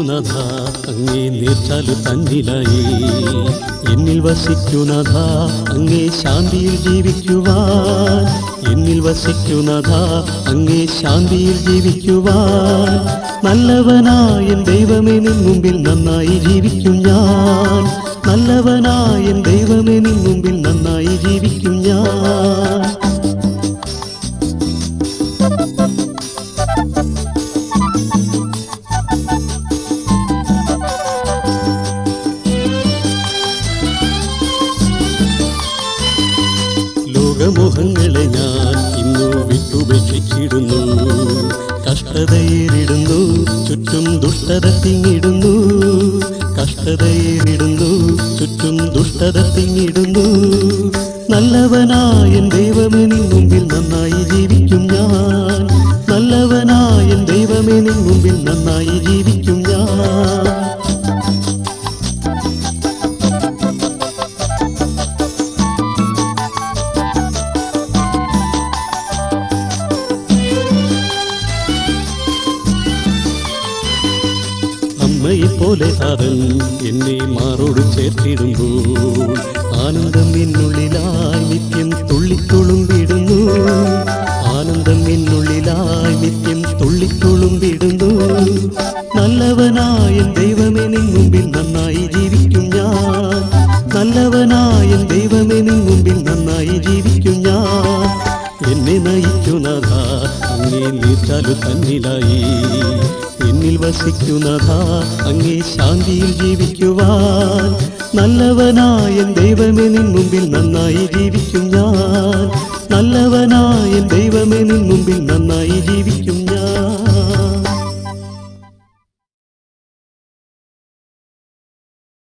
വസിക്കുന്നത അങ്ങേ നീർച്ചാലു തന്നിലായി എന്നിൽ വസിക്കുന്നത അങ്ങേ ശാന്തിയിൽ ജീവിക്കുവാൻ എന്നിൽ വസിക്കുന്നത അങ്ങേ ശാന്തിയിൽ ജീവിക്കുവാൻ നല്ലവനായ എൻ ദൈവമേ നിൻ മുമ്പിൽ നന്നായി ജീവിക്കും ഞാൻ നല്ലവനായ എൻ ദൈവമേ നിൻ മുമ്പിൽ നന്നായി ജീവിക്കും ഞാൻ ലോകമോഹങ്ങളെ ഞാൻ ഇന്നു വിട്ടുപേക്ഷിച്ചിടുന്നു കഷ്ടതയേറിടുന്നു ചുറ്റും ദുഷ്ടത തിങ്ങിടുന്നു കഷ്ടതയേറിടുന്നു ചുറ്റും ദുഷ്ടത തിങ്ങിടുന്നു നല്ലവനായ എൻ ദൈവമേ നിൻ മുമ്പിൽ നന്നായി ജീവിക്കും ഞാൻ നല്ലവനായ എൻ ദൈവമേ നിൻ മുമ്പിൽ നന്നായി ജീവിക്കും ഞാൻ അമ്മയെപ്പോലെ താതൻ എന്നെ മാറോട് ചേർത്തിടുമ്പോൾ ആനന്ദം എന്നുള്ളിലായി നിത്യം തുള്ളിത്തുളുമ്പിടുന്നു ആനന്ദം എന്നുള്ളിലായി നിത്യം തുള്ളിത്തുളുമ്പിടുന്നു നല്ലവനായ എൻ ദൈവമേ നിൻ മുമ്പിൽ നന്നായി ജീവിക്കും ഞാൻ നല്ലവനായ എൻ ദൈവമേ നിൻ മുമ്പിൽ നന്നായി ജീവിക്കും ഞാൻ എന്നെ നയിക്കുന്നത അങ്ങേ നീർച്ചാലു തന്നിലായി എന്നിൽ വസിക്കുന്നത അങ്ങേ ശാന്തിയിൽ ജീവിക്കുവാൻ നല്ലവനായ എൻ ദൈവമേ നിൻ മുമ്പിൽ നന്നായി ജീവിക്കും ഞാൻ നല്ലവനായ എൻ ദൈവമേ നിൻ മുമ്പിൽ നന്നായി ജീവിക്കും